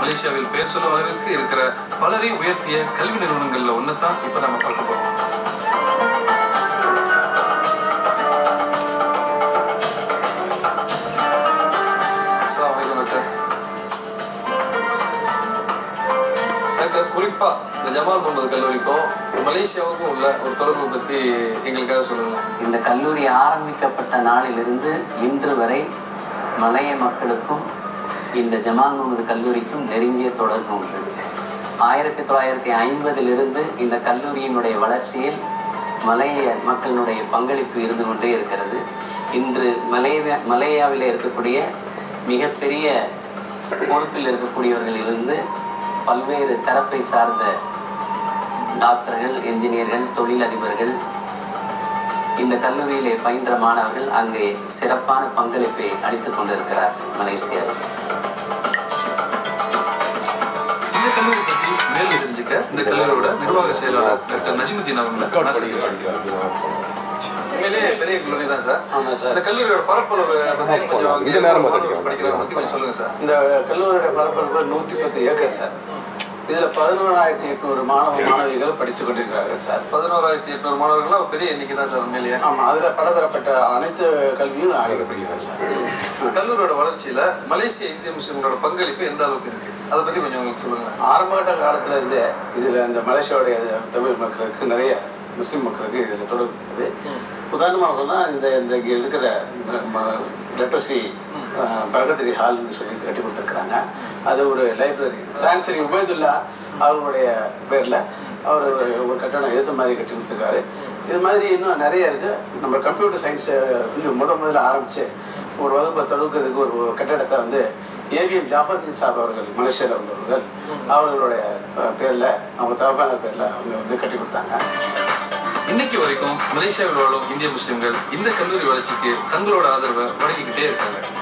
மலேசியாவில் பெயர் சொல்லும் அளவிற்கு இருக்கிற பலரையும் உயர்த்திய கல்வி நிறுவனங்கள்ல ஒன்று தான் இப்போ நம்ம பார்க்க போறோம் அஸ்ஸலாமு அலைக்கும் டாக்டர் டாக்டர் குறிப்பா இந்த ஜமால் முகமது கல்லூரிக்கும் மலேசியாவுக்கும் உள்ள ஒரு தொடர்பு பத்தி எங்களுக்காக சொல்லுங்க இந்த கல்லூரி ஆரம்பிக்கப்பட்ட நாளிலிருந்து இன்று வரை மலைய மக்களுக்கும் இந்த ஜமால் முகமது கல்லூரிக்கும் நெருங்கிய தொடர்பு உண்டு ஆயிரத்தி தொள்ளாயிரத்தி ஐம்பதிலிருந்து இந்த கல்லூரியினுடைய வளர்ச்சியில் மலைய மக்களினுடைய பங்களிப்பு இருந்து கொண்டே இருக்கிறது இன்று மலேய மலேயாவில் இருக்கக்கூடிய மிகப்பெரிய பொறுப்பில் இருக்கக்கூடியவர்களிலிருந்து பல்வேறு தரப்பை சார்ந்த டாக்டர்கள் என்ஜினியர்கள் தொழிலதிபர்கள் இந்த கல்லூரியிலே பயின்ற மாணவர்கள் அங்கே சிறப்பான பங்களிப்பை அளித்துக் கொண்டிருக்கிறார் மலேசியாவில் இந்த கல்லூரி பத்தி மேலும் தெரிஞ்சுக்க இந்த கல்லூரியோட நிர்வாக செயலாளர் டாக்டர் நஜிமுத்தீன் அவங்களை நான் சந்திச்சேன். உண்மையிலேயே பெரிய கல்லூரி தான் சார் ஆமாம் சார் இந்த கல்லூரியோட பரப்பளவு பத்தி கொஞ்சம் அங்கே இது நேரமா மாணவர்கள் தெரியும். படிக்கிறத பத்தி கொஞ்சம் சொல்லுங்க சார் இந்த கல்லூரியோட பரப்பளவு நூற்றி பத்து ஏக்கர் சார் இதில் பதினோராயிரத்தி எட்நூறு மாணவ மாணவிகள் படித்து கொண்டிருக்கிறார்கள் சார் பதினோராயிரத்தி எட்நூறு மாணவர்கள்லாம் பெரிய எண்ணிக்கை தான் சார் உண்மையிலேயே ஆமாம் அதில் பலதரப்பட்ட அனைத்து கல்வியும் அளிக்கப்படுகிறது சார் இந்த கல்லூரியோட வளர்ச்சியில மலேசிய இந்திய முஸ்லிம்களோட பங்களிப்பு எந்த அளவுக்கு இருக்கு அதை பத்தி கொஞ்சம் உங்களுக்கு சொல்லுங்க ஆரம்பகட்ட காலத்துல இருந்தே இதில் இந்த மலேசியாவுடைய தமிழ் மக்களுக்கு நிறைய முஸ்லீம் மக்களுக்கு இதில் தொடர்பு இருக்குது உதாரணமாக சொன்னால் இந்த இந்த இங்கே இருக்கிற டாக்டர் ஸ்ரீ பரகத்திரி ஹால்னு சொல்லி கட்டி கொடுத்துருக்குறாங்க அது ஒரு லைப்ரரி டான்சரி உபயதுல்லா அவர்களுடைய பேரில் அவர் ஒரு ஒரு கட்டணம் ஏற்ற மாதிரி கட்டி கொடுத்துருக்காரு இது மாதிரி இன்னும் நிறைய இருக்குது நம்ம கம்ப்யூட்டர் சயின்ஸை வந்து முத முதல்ல ஆரம்பித்து ஒரு வகுப்பை தொடங்குறதுக்கு ஒரு கட்டடத்தை வந்து ஏவிஎம் ஜாஃபர்தீன் சாப் அவர்கள் மலேசியாவில் உள்ளவர்கள் அவர்களுடைய பேரில் அவங்க தகப்பான பேரில் அவங்க வந்து கட்டி கொடுத்தாங்க இன்னைக்கு வரைக்கும் மலேசியாவில் வாழும் இந்திய முஸ்லிம்கள் இந்த கல்லூரி வளர்ச்சிக்கு தங்களோட ஆதரவை வழங்கிக்கிட்டே இருக்காங்க